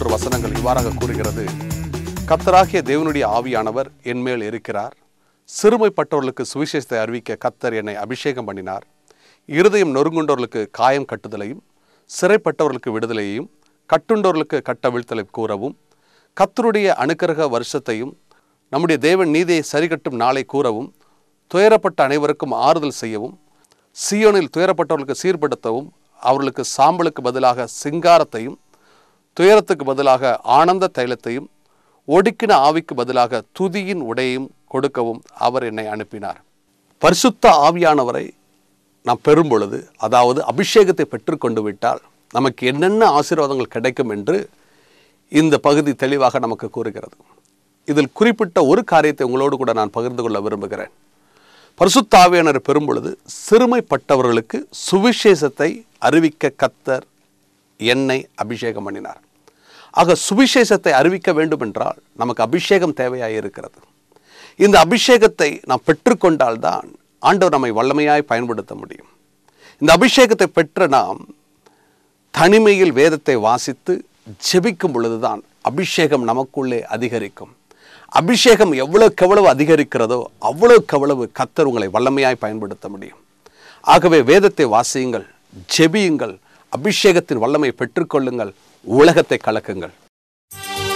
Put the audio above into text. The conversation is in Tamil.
மூன்று வசனங்கள் இவ்வாறாக கூறுகிறது கத்தராகிய தேவனுடைய ஆவியானவர் என்மேல் இருக்கிறார் சிறுமைப்பட்டவர்களுக்கு சுவிசேஷத்தை அறிவிக்க கத்தர் என்னை அபிஷேகம் பண்ணினார் இருதயம் நொறுங்குண்டவர்களுக்கு காயம் கட்டுதலையும் சிறைப்பட்டவர்களுக்கு விடுதலையையும் கட்டுண்டவர்களுக்கு கட்டவிழ்த்தலை கூறவும் கத்தருடைய அனுக்கிரக வருஷத்தையும் நம்முடைய தேவன் நீதியை சரிகட்டும் நாளை கூறவும் துயரப்பட்ட அனைவருக்கும் ஆறுதல் செய்யவும் சியோனில் துயரப்பட்டவர்களுக்கு சீர்படுத்தவும் அவர்களுக்கு சாம்பலுக்கு பதிலாக சிங்காரத்தையும் துயரத்துக்கு பதிலாக ஆனந்த தைலத்தையும் ஒடுக்கின ஆவிக்கு பதிலாக துதியின் உடையையும் கொடுக்கவும் அவர் என்னை அனுப்பினார் பரிசுத்த ஆவியானவரை நாம் பெறும் பொழுது அதாவது அபிஷேகத்தை பெற்றுக்கொண்டு விட்டால் நமக்கு என்னென்ன ஆசீர்வாதங்கள் கிடைக்கும் என்று இந்த பகுதி தெளிவாக நமக்கு கூறுகிறது இதில் குறிப்பிட்ட ஒரு காரியத்தை உங்களோடு கூட நான் பகிர்ந்து கொள்ள விரும்புகிறேன் பரிசுத்த ஆவியானவர் பெறும் பொழுது சிறுமைப்பட்டவர்களுக்கு சுவிசேஷத்தை அறிவிக்க கத்தர் என்னை அபிஷேகம் பண்ணினார் ஆக சுவிசேஷத்தை அறிவிக்க வேண்டும் என்றால் நமக்கு அபிஷேகம் தேவையாக இருக்கிறது இந்த அபிஷேகத்தை நாம் பெற்றுக்கொண்டால்தான் ஆண்டவர் நம்மை வல்லமையாய் பயன்படுத்த முடியும் இந்த அபிஷேகத்தை பெற்ற நாம் தனிமையில் வேதத்தை வாசித்து ஜெபிக்கும் பொழுதுதான் அபிஷேகம் நமக்குள்ளே அதிகரிக்கும் அபிஷேகம் எவ்வளவுக்கு எவ்வளவு அதிகரிக்கிறதோ அவ்வளவுக்கு அவ்வளவு கத்தர் உங்களை வல்லமையாய் பயன்படுத்த முடியும் ஆகவே வேதத்தை வாசியுங்கள் ஜெபியுங்கள் அபிஷேகத்தின் வல்லமை பெற்றுக்கொள்ளுங்கள் உலகத்தை கலக்குங்கள்